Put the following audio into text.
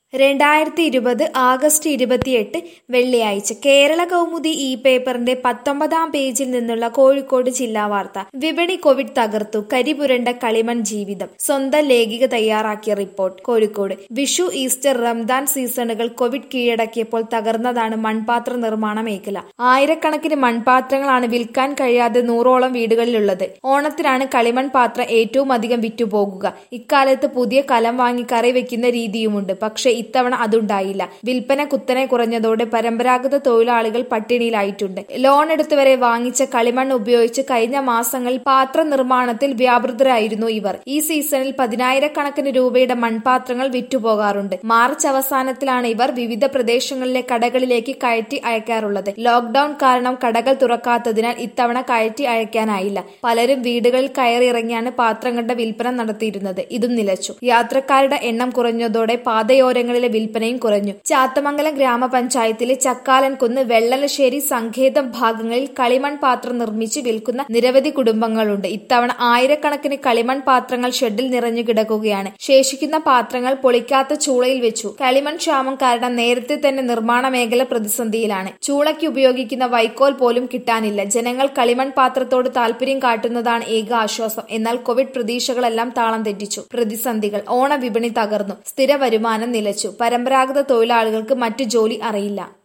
രണ്ടായിരത്തി ഇരുപത് ആഗസ്റ്റ് ഇരുപത്തിയെട്ട് വെള്ളിയാഴ്ച കേരള കൗമുദി ഈ പേപ്പറിന്റെ പത്തൊമ്പതാം പേജിൽ നിന്നുള്ള കോഴിക്കോട് ജില്ലാ വാർത്ത വിപണി കോവിഡ് തകർത്തു കരിപുരണ്ട കളിമൺ ജീവിതം സ്വന്തം ലേഖിക തയ്യാറാക്കിയ റിപ്പോർട്ട് കോഴിക്കോട് വിഷു ഈസ്റ്റർ റംദാൻ സീസണുകൾ കോവിഡ് കീഴടക്കിയപ്പോൾ തകർന്നതാണ് മൺപാത്ര നിർമ്മാണ മേഖല ആയിരക്കണക്കിന് മൺപാത്രങ്ങളാണ് വിൽക്കാൻ കഴിയാതെ നൂറോളം വീടുകളിലുള്ളത് ഓണത്തിനാണ് കളിമൺ പാത്രം ഏറ്റവും അധികം വിറ്റുപോകുക ഇക്കാലത്ത് പുതിയ കലം വാങ്ങി കറി വെക്കുന്ന രീതിയുമുണ്ട് പക്ഷേ ഇത്തവണ അതുണ്ടായില്ല വിൽപ്പന കുത്തനെ കുറഞ്ഞതോടെ പരമ്പരാഗത തൊഴിലാളികൾ പട്ടിണിയിലായിട്ടുണ്ട് ലോൺ എടുത്ത് വരെ വാങ്ങിച്ച കളിമണ്ണ് ഉപയോഗിച്ച് കഴിഞ്ഞ മാസങ്ങളിൽ പാത്ര നിർമ്മാണത്തിൽ വ്യാപൃതരായിരുന്നു ഇവർ ഈ സീസണിൽ പതിനായിരക്കണക്കിന് രൂപയുടെ മൺപാത്രങ്ങൾ വിറ്റുപോകാറുണ്ട് മാർച്ച് അവസാനത്തിലാണ് ഇവർ വിവിധ പ്രദേശങ്ങളിലെ കടകളിലേക്ക് കയറ്റി അയക്കാറുള്ളത് ലോക്ഡൌൺ കാരണം കടകൾ തുറക്കാത്തതിനാൽ ഇത്തവണ കയറ്റി അയക്കാനായില്ല പലരും വീടുകളിൽ കയറിയിറങ്ങിയാണ് പാത്രങ്ങളുടെ വിൽപ്പന നടത്തിയിരുന്നത് ഇതും നിലച്ചു യാത്രക്കാരുടെ എണ്ണം കുറഞ്ഞതോടെ പാതയോരങ്ങളിലെ വിൽപ്പനയും കുറഞ്ഞു ചാത്തമംഗലം ഗ്രാമപഞ്ചായത്തിലെ ചക്കാലൻകുന്ന് വെള്ളലശ്ശേരി സങ്കേതം ഭാഗങ്ങളിൽ കളിമൺ പാത്രം നിർമ്മിച്ച് വിൽക്കുന്ന നിരവധി കുടുംബങ്ങളുണ്ട് ഇത്തവണ ആയിരക്കണക്കിന് കളിമൺ പാത്രങ്ങൾ ഷെഡിൽ നിറഞ്ഞു കിടക്കുകയാണ് ശേഷിക്കുന്ന പാത്രങ്ങൾ പൊളിക്കാത്ത ചൂളയിൽ വെച്ചു കളിമൺ ക്ഷാമം കാരണം നേരത്തെ തന്നെ നിർമ്മാണ മേഖല പ്രതിസന്ധിയിലാണ് ചൂളയ്ക്ക് ഉപയോഗിക്കുന്ന വൈക്കോൽ പോലും കിട്ടാനില്ല ജനങ്ങൾ കളിമൺ പാത്രത്തോട് താല്പര്യം കാട്ടുന്നതാണ് ഏക ആശ്വാസം എന്നാൽ കോവിഡ് പ്രതീക്ഷകളെല്ലാം താളം തെറ്റിച്ചു പ്രതിസന്ധികൾ ഓണ വിപണി തകർന്നു സ്ഥിര വരുമാനം നിലച്ചു പരമ്പരാഗത തൊഴിലാളികൾക്ക് മറ്റു ജോലി അറിയില്ല